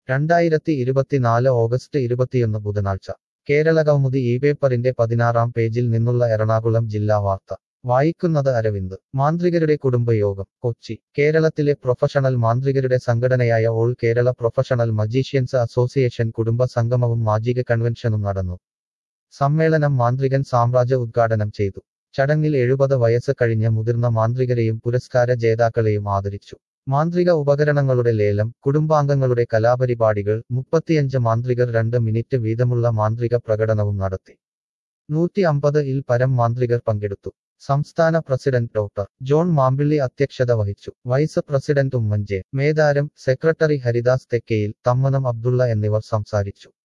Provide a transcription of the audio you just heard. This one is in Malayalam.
രണ്ടായിരത്തി ഇരുപത്തിനാല് ഓഗസ്റ്റ് ഇരുപത്തിയൊന്ന് ബുധനാഴ്ച കേരള കൗമുദി ഈ പേപ്പറിന്റെ പതിനാറാം പേജിൽ നിന്നുള്ള എറണാകുളം ജില്ലാ വാർത്ത വായിക്കുന്നത് അരവിന്ദ് മാന്ത്രികരുടെ കുടുംബയോഗം കൊച്ചി കേരളത്തിലെ പ്രൊഫഷണൽ മാന്ത്രികരുടെ സംഘടനയായ all Kerala professional magicians association കുടുംബ സംഗമവും മാജിക കൺവെൻഷനും നടന്നു സമ്മേളനം മാന്ത്രികൻ സാമ്രാജ്യ ഉദ്ഘാടനം ചെയ്തു ചടങ്ങിൽ എഴുപത് വയസ്സ് കഴിഞ്ഞ മുതിർന്ന മാന്ത്രികരെയും പുരസ്കാര ജേതാക്കളെയും ആദരിച്ചു മാന്ത്രിക ഉപകരണങ്ങളുടെ ലേലം കുടുംബാംഗങ്ങളുടെ കലാപരിപാടികൾ മുപ്പത്തിയഞ്ച് മാന്ത്രികർ രണ്ട് മിനിറ്റ് വീതമുള്ള മാന്ത്രിക പ്രകടനവും നടത്തി നൂറ്റി അമ്പത് ഇൽ പരം മാന്ത്രികർ പങ്കെടുത്തു സംസ്ഥാന പ്രസിഡന്റ് ഡോക്ടർ ജോൺ മാമ്പിള്ളി അധ്യക്ഷത വഹിച്ചു vice president Oommen J Medaram secretary Haridas Thekkayil Thammanam Abdullah എന്നിവർ സംസാരിച്ചു